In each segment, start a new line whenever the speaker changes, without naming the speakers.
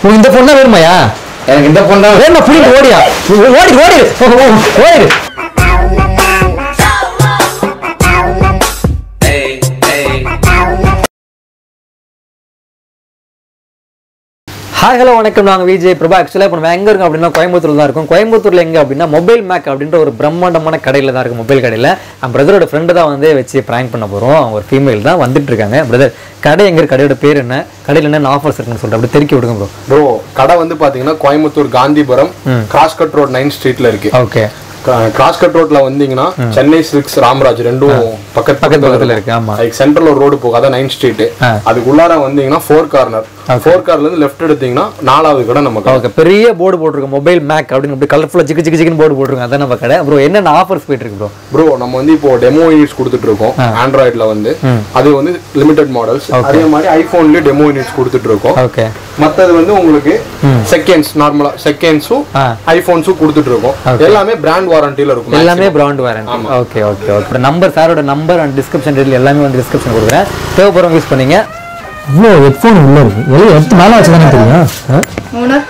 உனக்கு இந்த ஃபோன் தான் வேணுமாயா
எனக்கு இந்த ஃபோன் தான்
வேணுமா புடிங்க ஓடியா ஓடி ஓடி ஓடி ஹாய் ஹலோ வணக்கம் நாங்கள் விஜய் பிரபா ஆக்சுவலாக இப்போ நம்ம எங்கே இருக்கோம் அப்படின்னா கோயம்புத்தூர் தான் இருக்கும் கோயம்புத்தூரில் எங்கே அப்படின்னா மொபைல் மேக் அப்படின்ற ஒரு பிரம்மாண்டமான கடையில் தான் இருக்குது மொபைல் கடையில் என் பிரதரோட ஃப்ரெண்டு தான் வந்து வச்சு ப்ராங்க் பண்ண போகிறோம் அவங்க ஒரு ஃபீமேல் தான் வந்துட்டு இருக்காங்க பிரதர் கடை எங்கே இருக்கு கடையோட பேர் என்ன கடையில் என்னென்ன ஆஃபர்ஸ் இருக்குன்னு சொல்லிட்டு அப்படி தெருக்கி விடுங்க ப்ரோ
ப்ரோ கடை வந்து பாத்தீங்கன்னா Coimbatore Gandhipuram cross cut road nine ஸ்ட்ரீட்ல இருக்கு
ஓகே
கிராஸ் கட் ரோட்ல வந்தீங்கன்னா சென்னை சில்க்ஸ் ராமராஜ் ரெண்டும் பக்கத்து
பக்கத்து பக்கத்துல இருக்கு, ஆமா.
அதுக்கு சென்ட்ரல் ஒரு ரோடு போகும் அதான் நைன் ஸ்ட்ரீட்
ஆ.
அதுக்குள்ளார வந்தீங்கன்னா ஃபோர் கார்னர் ஃபோர் கார்ல இருந்து லெஃப்ட் எடுத்தீங்கன்னா நாலாவது கடை நம்ம கடை
ஓகே பெரிய போர்டு போட்டிருக்கோம் மொபைல் மேக் அப்படின்னு அப்படி கலர்ஃபுல்லாக சிக்கு சிக்கு சிக்கன் போர்டு போட்டிருக்கோம் அதான் நம்ம கடை ப்ரோ என்னென்ன ஆஃபர்ஸ் போயிட்டு இருக்கு ப்ரோ
ப்ரோ நம்ம வந்து இப்போ டெமோ யூனிட்ஸ் கொடுத்துட்டு இருக்கோம் ஆண்ட்ராய்ட்ல வந்து அது வந்து லிமிடெட் மாடல்ஸ் அதே மாதிரி ஐபோன்லயும் டெமோ யூனிட்ஸ் கொடுத்துட்டு இருக்கோம்
ஓகே
மத்தது வந்து உங்களுக்கு செகண்ட்ஸ் நார்மலா செகண்ட்ஸும்
ஆ.
ஐபோன்ஸும் கொடுத்துட்டு இருக்கோம் எல்லாமே பிராண்ட் வாரண்டில இருக்கும்
எல்லாமே brand warranty okay okay okay number சாரோட நம்பர் அண்ட் டிஸ்கிரிப்ஷன் டீடைல் எல்லாமே வந்து டிஸ்கிரிப்ஷன் கொடுக்குறேன் தேவைப்படுறவங்க யூஸ் பண்ணீங்க இவ்வளோ ஹெட்ஃபோன் உள்ள இருக்கு எல்லாம் எடுத்து மேலே வச்சு தானே தெரியும்
ஓனர்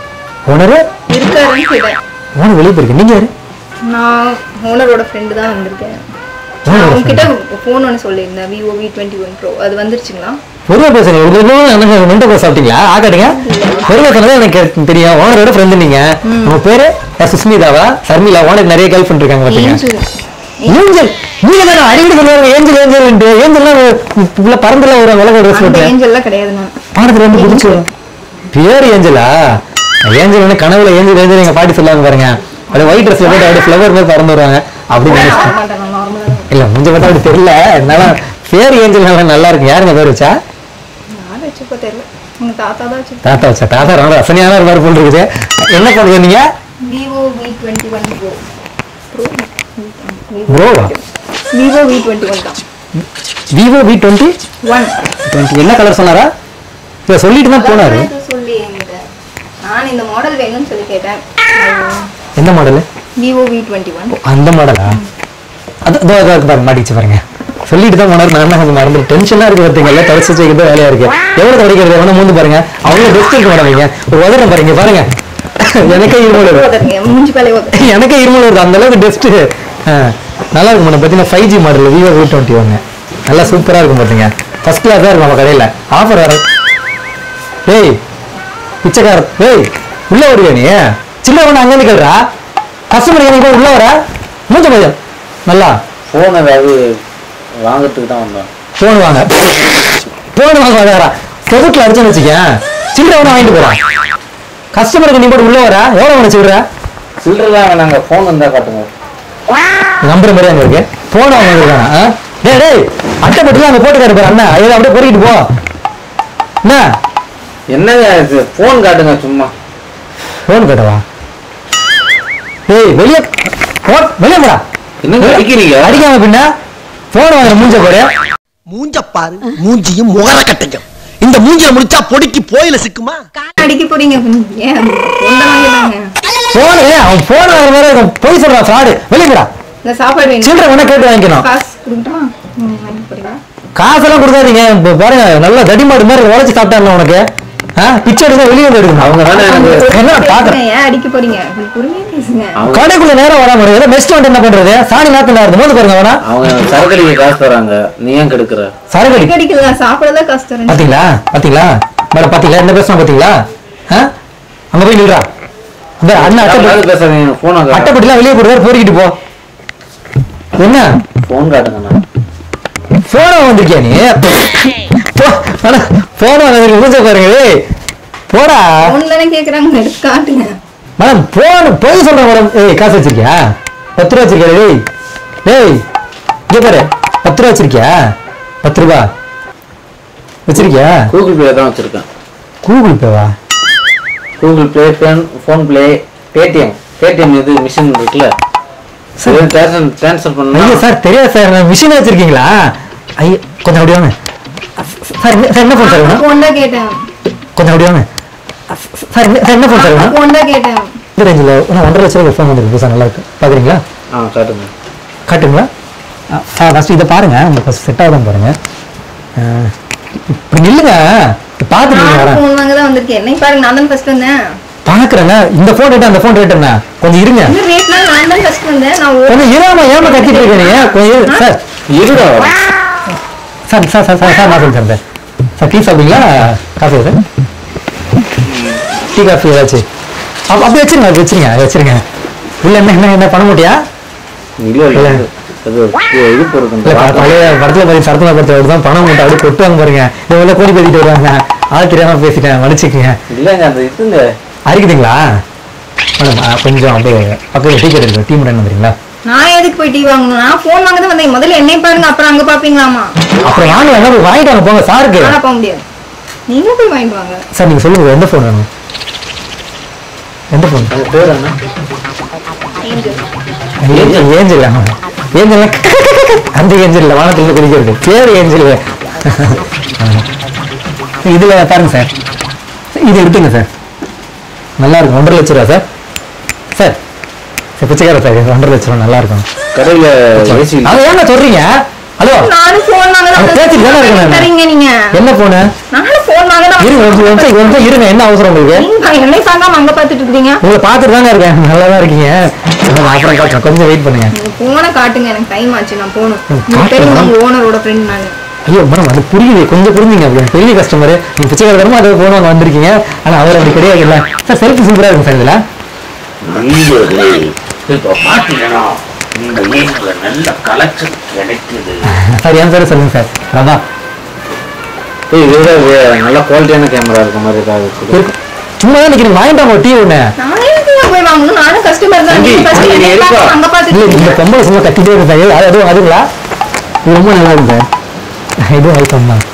ஓனரு
இருக்காருன்னு கேட்டேன்
ஓனர் வெளியே போயிருக்கு நீங்கள் யாரு
நான் ஓனரோட ஃப்ரெண்டு தான் வந்திருக்கேன் நான் உங்ககிட்ட ஃபோன் ஒன்று சொல்லியிருந்தேன் Vivo V twenty one pro அது வந்துருச்சுங்களா
பொறுமை பேசுங்க உங்களுக்கு எனக்கு மென்ட பேச சாப்பிட்டீங்களா ஆக்காட்டுங்க பொறுமை சொன்னதே எனக்கு தெரியும் ஓனரோட ஃப்ரெண்டு நீங்க உங்க பேரு அஹ், சுஸ்மிதாவா சர்மிளா ஓனருக்கு நிறைய கேர்ள் ஃப்ரெண்ட் இருக்காங்க பாத்தீங்க
ஏஞ்சல்
ஏஞ்சல் நீங்க தானே அடிக்கடி சொல்லுவாங்க ஏஞ்சல் ஏஞ்சல் ஏஞ்சல்லாம் உள்ள பறந்துல ஒரு விலக ட்ரெஸ்
அந்த
போட்டேன்
ஏஞ்சல்லாம் கிடையாது நான்
பாடத்துல ரொம்ப பிடிச்சி வரும் பேர் ஏஞ்சலா ஏஞ்சல் வந்து கனவுல ஏஞ்சல் ஏஞ்சல் எங்க பாட்டி சொல்லாங்க பாருங்க அது ஒயிட் ட்ரெஸ்ல போட்டு அப்படியே ஃப்ளவர் மாதிரி பறந்து வருவாங்க அப்படி நினைச்சிட்டேன்
மாட்டேன் நான் நார்மலாக தான்
இல்ல முஞ்ச பார்த்தா அப்படி தெரியல இருந்தாலும் பேர் ஏஞ்சல் நல்லா நல்லா இருக்கு யாருங்க பேர் வச்சா
யார் வச்சுப்போ தெரியல உங்க தாத்தா தான் வச்சு
தாத்தா வச்சா தாத்தா ரொம்ப ரசனையான ஒரு மாதிரி போல் இருக்குது என்ன பண்ணுறது நீங்க
Vivo V twenty one pro pro
ப்ரோவா
விவோ வி டுவெண்ட்டி ஒன் தான்
Vivo V twenty
one
twenty என்ன கலர் சொன்னாரா இப்போ சொல்லிட்டு தான் போனாரு
சொல்லி என்கிட்ட நான் இந்த மாடல் வேணும்னு சொல்லி கேட்டேன்
என்ன model
Vivo V twenty one
அந்த மாடலா அது இதோ இதோ இருக்கு பாருங்க மாட்டிச்சு பாருங்க சொல்லிட்டு தான் போனாரு நான் தான் கொஞ்சம் மறந்து டென்ஷனாக இருக்கு பார்த்தீங்கல்ல தொடச்சி வச்சுக்கிறது வேலையா இருக்கு எவ்வளோ துடைக்கிறது எவ்வளோ மூந்து பாருங்க அவ்வளோ பெஸ்ட் இருக்க மாட்டாங்க ஒரு உதரம் பாருங்க பாருங்க எனக்கே இருமல் வருது
மூஞ்சி பாலே ஓகே
எனக்கே இருமல் வருது அந்த அளவுக்கு பெஸ்ட்டு நல்லா இருக்கும் மேடம் பார்த்தீங்கன்னா five G model Vivo V twenty ஒன்று நல்லா சூப்பராக இருக்கும் பார்த்தீங்க ஃபர்ஸ்ட் கிளாஸாக இருக்கும் நம்ம கடையில் ஆஃபர் வர ஏய் பிச்சைக்கார ஏய் உள்ள வருவியா நீ சின்ன ஒன்று அங்கேருந்து கேட்குறா கஸ்டமர் எனக்கு உள்ள வர மூஞ்ச பையன் நல்லா
ஃபோன் ஏதாவது வாங்குறதுக்கு தான் வந்தோம்
ஃபோன் வாங்க ஃபோன் வாங்க வராரா செவுட்டில் அடிச்சுன்னு வச்சுக்கேன் சில்லறை ஒன்று வாங்கிட்டு போகிறான் கஸ்டமருக்கு நீ போட்டு உள்ள வர எவ்வளோ ஒன்று சில்லற
சில்லறை தான் வேணாங்க ஃபோன் இருந்தால் காட்டுங்க
நம்புற மாதிரி அங்க இருக்கு போன அவங்க இருக்காங்க ஆ? டேய் டேய் அட்டை பெட்டிலாம் அங்க போட்டுக்காரு பாரு அண்ணா இதை அப்படியே பொறுக்கிட்டு போ என்ன
என்னங்க இது ஃபோன் காட்டுங்க சும்மா
ஃபோன் கட்டவா டேய் வெளியே போ வெளியே போடா
என்னங்க அடிக்கிறீங்க
அடிக்காம பின்ன போன் வாங்குற மூஞ்ச போடு
மூஞ்ச பாரு மூஞ்சியும் முகர கட்டையும் இந்த மூஞ்சில முடிச்சா பொடிக்கு போயில சிக்குமா
அடிக்க போறீங்க ஏன் பொண்ணை வாங்கிட்டாங்க
போன் அவன் போன் வாங்குற மாதிரி இருக்கும். பொய் சொல்றான் ஃப்ராடு வெளியே போடா
இந்த சாப்பாடு வேணும்
சில்லறை வேணா கேட்டு வாங்கிக்கணும்
காசு கொடுக்கட்டுமா ம், வாங்கி போறீங்களா
காசெல்லாம் கொடுக்காதீங்க இப்ப பாருங்க நல்லா தடிமாடு மாதிரி உழைச்சு சாப்பிட்டாங்க உனக்கு ஆ பிச்சை எடுக்க வெளியே வந்து எடுக்கணும்
அவங்க தானே எனக்கு
என்ன பாக்குறேன்
ஏன் அடிக்க போறீங்க இப்படி பொறுமையா பேசுங்க
கடைக்குள்ள நேரம் வராம இருக்கு நெக்ஸ்ட் வந்து என்ன பண்றது சாணி நாத்து நேரத்து போது பாருங்க வேணா
அவங்க சரக்கடிக்கு காசு தராங்க நீ ஏன் கெடுக்கிற
சரகடி
அடிக்கல சாப்பிடதான் காசு தரேன்
பாத்தீங்களா பாத்தீங்களா மேடம் பாத்தீங்களா என்ன பேசுனா பாத்தீங்களா ஆ? அங்க போய் நில்றா இந்த அண்ணன்
அதாவது
அட்டை
பேசாதீங்க ஃபோன்
அட்டைப்பட்டிலாம் வெளியே போடுவார் போரிக்கிட்டு போ என்ன
ஃபோன் காட்டுங்கண்ணா
போன வந்திருக்கியா நீ போன வந்ததுக்கு மூஞ்ச பாருங்க ஏய் போடா
ஒண்ணு தானே கேக்குறாங்க எடுத்து காட்டுங்க
மேடம் போன போய் சொல்றேன் மேடம் ஏய் காசு வச்சிருக்கியா பத்து ரூபா வச்சிருக்கியா ஏய் ஏய் இங்க பாரு பத்து ரூபா வச்சிருக்கியா பத்து ரூபா வச்சிருக்கியா
கூகுள் பே தான் வச்சிருக்கேன்
கூகுள் பேவா
Google Pay phone phone play Paytm Paytm இது மிஷின் இருக்குல்ல ட்ரான்ஸ்ஃபர் ட்ரான்ஸ்ஃபர் பண்ணா
ஐயோ சார் தெரியாது சார் நான் மிஷின் வச்சிருக்கீங்களா ஐயோ கொஞ்சம் அப்படி வாங்க சார் என்ன- சார் என்ன ஃபோன் சார் வேணும்
போன் தான் கேட்டேன்
கொஞ்சம் அப்படி வாங்க சார் என்ன- சார் என்ன ஃபோன் சார் வேணும்
போன் தான் கேட்டேன்
இந்த ரேஞ்சில் ஒன்று ஒன்றரை லட்ச ரூபாய் ஃபோன் வந்துருக்கு சார் நல்லா இருக்கு பார்க்குறீங்களா
ஆ காட்டுங்க
காட்டுங்களா ஆ ஃபஸ்ட்டு இதை பாருங்க உங்களுக்கு ஃபஸ்ட் செட் ஆகுதான் பாருங்க ஆ, இப்படி நில்லுங்க பாத்துட்டு
நான்
வரேன்
ஃபோன் வாங்க தான் வந்திருக்கேன் என்னை பாருங்க நான் தான் ஃபர்ஸ்ட் வந்தேன்
பாக்குறேங்க இந்த போன் ரேட் அந்த போன் ரேட் என்ன கொஞ்சம் இருங்க
இந்த ரேட்ல நான் தான் ஃபர்ஸ்ட் வந்தேன் நான் ஒரு-
கொஞ்சம் இராம ஏமா கத்திட்டு இருக்க நீங்க கொஞ்சம் இரு. சார்
இருடா
sir sir sir sir sir நான் சொல்லித்தரேன் சார் சார் டீ சாப்பிடுங்களா காஃபி சார் டீ காஃபி ஏதாச்சும் அப்ப அப்படியே வச்சிருங்க அது வச்சிருங்க அது வச்சிருங்க இல்ல என்ன என்ன என்ன பண்ண மாட்டியா
இல்ல இல்ல அது இது
இல்ல
போறது
ப- பழைய படத்துல பாருங்க சரத்துல படத்துல தான் பணம் மட்டும் அப்படியே கொட்டுவாங்க பாருங்க இந்த உள்ள கோடி பேசிட்டு வருவாங்க ஆள் தெரியாம பேசிட்டேன் மன்னிச்சுக்கங்க
இல்லங்க அந்த இதுங்க
அரிக்குதுங்களா மேடம் ஆ, கொஞ்சம் அப்படியே பக்கத்துல டீ கடை இருக்கு டீ மட்டும் வந்துறீங்களா
நான் எதுக்கு போய் டீ வாங்கணும் நான் ஃபோன் வாங்க தான் வந்தேன் முதல்ல என்னை பாருங்க அப்புறம் அங்க பாப்பீங்களாமா
அப்புறம் வாங்க வேணா போய் வாங்கிட்டு வாங்க போங்க சாருக்கு
நான் போக முடியாது நீங்க போய் வாங்கிட்டு வாங்க
சார் நீங்க சொல்லுங்க எந்த ஃபோன் வேணும் எந்த ஃபோன்
அந்த பேர் என்ன
ஏஞ்சல் ஏஞ்சல் ஏஞ்சல் அந்த ஏஞ்சல் இல்ல வானத்துல குடிக்கிறது பேர் ஏஞ்சல் இதுல பாருங்க சார் இது எடுத்துங்க சார் நல்லா இருக்கும் ஒன்றரை லட்ச ரூபா சார் சார் சார் பிச்சைக்கார சார் ஒன்றரை லட்ச ரூபா நல்லா இருக்கும்
கடையில ஏசி
அதை ஏங்க சொல்றீங்க ஹலோ
நானும் ஃபோன் வாங்க தான்
அது பேச்சுக்கு தானே இருக்கேன் நானு.
தரீங்க நீங்க
என்ன போனு
நானும் ஃபோன் வாங்க தான்
இருங்க ஒரு நிமிஷம், ஒரு நிமிஷம் இருங்க என்ன அவசரம் உங்களுக்கு
நீங்க என்னை பார்க்காம அங்க பாத்துட்டு இருக்கீங்க
உங்களை பார்த்துட்டு தாங்க இருக்கேன் நல்லா தான் இருக்கீங்க நான் அப்புறம் காட்டுறேன் கொஞ்சம் வெயிட் பண்ணுங்க
நீங்க போனை காட்டுங்க எனக்கு டைம் ஆச்சு நான் போகணும்
ம்,
உங்களுக்கு தெரியும்
காட்டுங்க.
உங்க ஓனரோட ஃப்ரெண்ட் நானு
ஐயோ மேடம் அது புரியுது கொஞ்சம் புரிஞ்சுங்க அப்படி பெரிய கஸ்டமர் நீங்க பிச்சைக்காரமா அதை போன அங்க வந்திருக்கீங்க ஆனா அவர் அப்படி கிடையாது இல்ல சார் செல்ஃபி சூப்பரா இருக்கும் சார் இதுல
நீங்களே இப்ப பாத்தீங்கன்னா இந்த ஏரியால நல்ல கலெக்ஷன் கிடைக்குது
சார் ஏன் சார் சொல்லுங்க சார் அதான்
ஏய் இதுல வே- நல்ல குவாலிட்டியான கேமரா இருக்க மாதிரி ஏதாவது கொடு.
இருக்கு. சும்மா தான் நிக்கிறீங்க வாங்கிட்டாங்க ஒரு டீ ஒண்ணு
நானே எதுக்குங்க போய் வாங்கணும் நானும் கஸ்டமர் தான்
தம்பி,
நீங்க first
நீங்க
என்னை
இருப்பா.
பார்க்காம அங்க
இல்ல
பாத்துட்டு
இந்த பொம்பளை சும்மா கத்திட்டே இருக்கு சார் அது அதுவும் அதுங்களா இது ரொம்ப நல்லா இருக்கு சார் இதுவும் ஐட்டம் தான்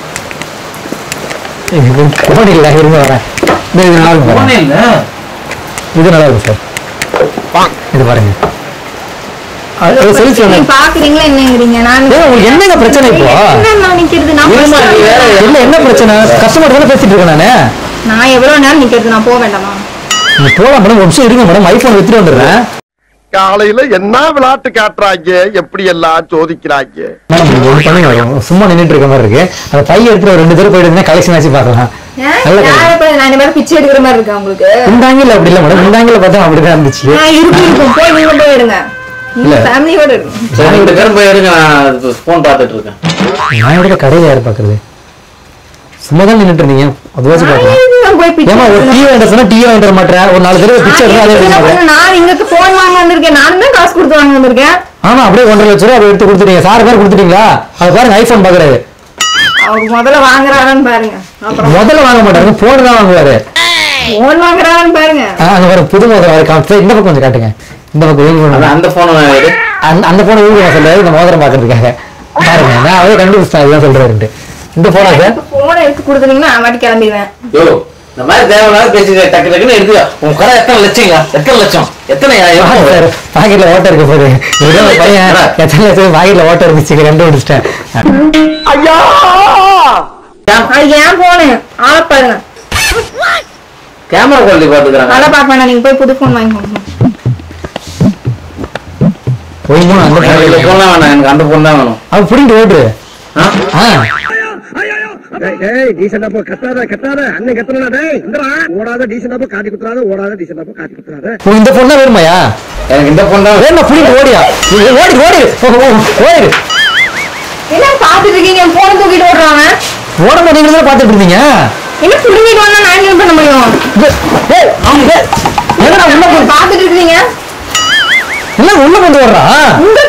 இது போன் இல்ல இருங்க வரேன் இந்த இது நல்லா இருக்கும்
போனே
பாருங்க.
இல்ல
இது நல்லா இருக்கும் சார் இது பாருங்க அது செல்ஃபி ஒண்ணு
நீங்க பாக்குறீங்களா என்னங்கிறீங்க நான்
ஏன் உங்களுக்கு என்னங்க பிரச்சனை இப்போ?
என்ன நான் நிக்கிறது நான்
இருமா,
first
நீ வேற
வாங்க.
இல்ல என்ன பிரச்சனை கஸ்டமர் தானே பேசிட்டு இருக்கேன் நானு
நான் எவ்வளவு நேரம் நிக்கிறது நான் போக வேண்டாமா
நீங்க போலாம் மேடம் ஒரு நிமிஷம் இருங்க மேடம் ஐபோன் எடுத்துட்டு வந்துடுறேன்
காலையில என்ன விளையாட்டு காட்டுறாங்க எப்படி எல்லாம் சோதிக்கிறாங்க
மேடம் நீங்க ஒண்ணு பண்ணுங்க madam. சும்மா நின்னுட்டு இருக்க மாதிரி இருக்கு அந்த பைய எடுத்துட்டு ஒரு ரெண்டு பேரும் போயிட்டு கலெக்ஷன் ஆச்சு பார்க்கலாம்
ஏன்?
நல்ல
யாரை
கதை.
போய் நான் இந்த மாதிரி பிச்சை எடுக்கிற மாதிரி இருக்கா உங்களுக்கு
இந்த ஆங்கிள் அப்படி இல்ல மேடம் இந்த ஆங்கிள் பார்த்தா அப்படிதான் இருந்துச்சு
நான் இருக்கு இருக்கும் போய் நீங்க போய் எடுங்க நீங்க
இல்ல.
ஃபேமிலியோட எடுங்க
சரி ரெண்டு பேரும் போய் எடுங்க நான் ஃபோன் பார்த்துட்டு இருக்கேன்
நான் எடுக்க கடையில யார் பாக்குறது சும்மா தான் நின்னுட்டு இருந்தீங்க அதுவாச்சும்
நான்
பார்க்கலாம்
எதுக்கு நான் போய் பிச்சை
ஏமா ஒரு
எடுக்கணும்?
டீ வாங்கிட்டு சொன்னா டீ வாங்கிட்டு வர மாட்டேன் ஒரு நாலு தடவை பிச்சை எடுத்தா அதே
நான்
எடுக்க
என்ன
மாட்டேன்
பண்ணேன்? நான் இங்க போன் வாங்க வந்திருக்கேன் நானும் தான் காசு கொடுத்து வாங்க வந்திருக்கேன்
ஆமா அப்படியே ஒன்றரை லட்ச ரூபா அதை எடுத்து கொடுத்துட்டீங்க சார் பேர் கொடுத்துட்டீங்களா அது பாருங்க ஐபோன் பாக்குறாரு
அவர் முதல்ல வாங்குறாரான்னு பாருங்க அப்புறம்
முதல்ல வாங்க மாட்டாங்க போன் தான் வாங்குவாரு
போன் வாங்குறாரான்னு பாருங்க
ஆ, அங்க வர புது மோதிரம் வர காமிச்சு இந்த பக்கம் கொஞ்சம் காட்டுங்க இந்த பக்கம் இவங்க
அந்த
கொண்டு
அந்த போனை எடு
அந்த அந்த போனை இவங்க சொல்றாரு இந்த மோதிரம் பாக்குறதுக்காக பாருங்க நான் அவரே கண்டுபிடிச்சேன் இதுதான் சொல்றாருன்ட்டு இந்த போனா சார்
போனை எடுத்து கொடுத்துட்டீங்கன்னா நான் மாட்டி கிளம்பிடுவேன்
யோ இந்த மாதிரி தேவையில்லாத பேசிக்க டக்கு டக்குன்னு எடுத்துக்க உன் கடை எத்தனை லட்சங்களா எத்தனை லட்சம் எத்தனை
சார்
எவ்வளவு?
பாக்கெட்ல ஓட்ட இருக்கு போது இதுதான் ஒரு பையன் எத்தனை லட்சம் பாக்கெட்ல ஓட்ட இருந்துச்சு கண்டுபிடிச்சிட்டேன்
ஐயா
அது ஏன் போனு ஆளை பாருங்க
கேமரா குவாலிட்டி பாத்துக்கிறாங்க
ஆளை பார்க்க வேணாம் நீங்க போய் புது போன் வாங்கிக்கோங்க
போய் மூணு அந்த
எனக்கு இந்த
phone
போன் தான் வேணாம் எனக்கு அந்த போன் தான் வேணும்
அவன் புடிங்கிட்டு ஓட்டுரு
ஆ?
ஆ
டேய் டீசெண்டா போ கத்தாத கத்தாத அண்ணன் கத்துறா டேய் இந்தடா ஓடாத டீசெண்டா போ காட்டி குத்துறாத ஓடாத டீசெண்டா போ காட்டி குத்துறாத
உனக்கு இந்த பொண்ணு தான் வேணுமாயா
எனக்கு இந்த போன் தான் வேணும்.
வேணுமா புடிங்கிட்டு ஓடியா ஓடி ஓடி ஓடிடு
என்ன பாத்துட்டு இருக்கீங்க என் போனை தூக்கிட்டு ஓடுறாங்க
ஓட மாட்டேங்கிறத பாத்துட்டு இருந்தீங்க
என்ன புடுங்கிட்டு வந்தா நான் என்ன பண்ண முடியும்
இது- ஏய், அவங்க ஏய், என்னடா உள்ள போய்
பாத்துட்டு இருக்கீங்க
என்ன உள்ள கொண்டு வர்றான்
உங்களை